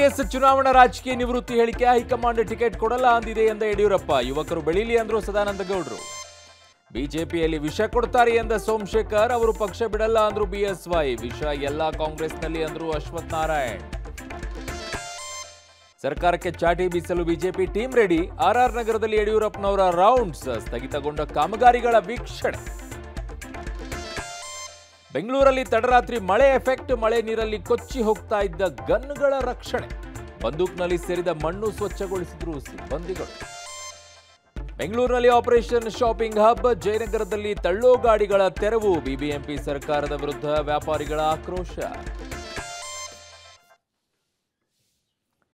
JDS ಚುನಾವಣಾ ರಾಜಕೀಯ ನಿವೃತ್ತಿ ಹೇಳಿಕೆ ಹೈಕಮಾಂಡ್ ಟಿಕೆಟ್ ಕೊಡಲ್ಲ ಅಂದಿದೆ ಎಂದ ಯಡಿಯೂರಪ್ಪ ಯುವಕರು ಬೆಳೀಲಿ ಅಂದ್ರು ಸದಾನಂದ ಗೌಡ್ರು ಬಿಜೆಪಿಯಲ್ಲಿ ವಿಷ ಕೊಡ್ತಾರೆ ಎಂದ ಸೋಮಶೇಖರ್ ಅವರು ಪಕ್ಷ ಬಿಡಲ್ಲ ಅಂದ್ರು ಬಿಎಸ್ವೈ ವಿಷ ಎಲ್ಲ ಕಾಂಗ್ರೆಸ್ನಲ್ಲಿ ಅಂದ್ರು ಅಶ್ವಥ್ ನಾರಾಯಣ್ ಸರ್ಕಾರಕ್ಕೆ ಚಾಟಿ ಬೀಸಲು ಬಿಜೆಪಿ ಟೀಂ ರೆಡಿ ಆರ್ಆರ್ ನಗರದಲ್ಲಿ ಯಡಿಯೂರಪ್ಪನವರ ರೌಂಡ್ಸ್ ಸ್ಥಗಿತಗೊಂಡ ಕಾಮಗಾರಿಗಳ ವೀಕ್ಷಣೆ ಬೆಂಗಳೂರಲ್ಲಿ ತಡರಾತ್ರಿ ಮಳೆ ಎಫೆಕ್ಟ್ ಮಳೆ ನೀರಲ್ಲಿ ಕೊಚ್ಚಿ ಹೋಗ್ತಾ ಇದ್ದ ಗನ್ಗಳ ರಕ್ಷಣೆ ಬಂದೂಕ್ನಲ್ಲಿ ಸೇರಿದ ಮಣ್ಣು ಸ್ವಚ್ಛಗೊಳಿಸಿದ್ರು ಸಿಬ್ಬಂದಿಗಳು ಬೆಂಗಳೂರಿನಲ್ಲಿ ಆಪರೇಷನ್ ಶಾಪಿಂಗ್ ಹಬ್ ಜಯನಗರದಲ್ಲಿ ತಳ್ಳೋ ಗಾಡಿಗಳ ತೆರವು ಬಿಬಿಎಂಪಿ ಸರ್ಕಾರದ ವಿರುದ್ಧ ವ್ಯಾಪಾರಿಗಳ ಆಕ್ರೋಶ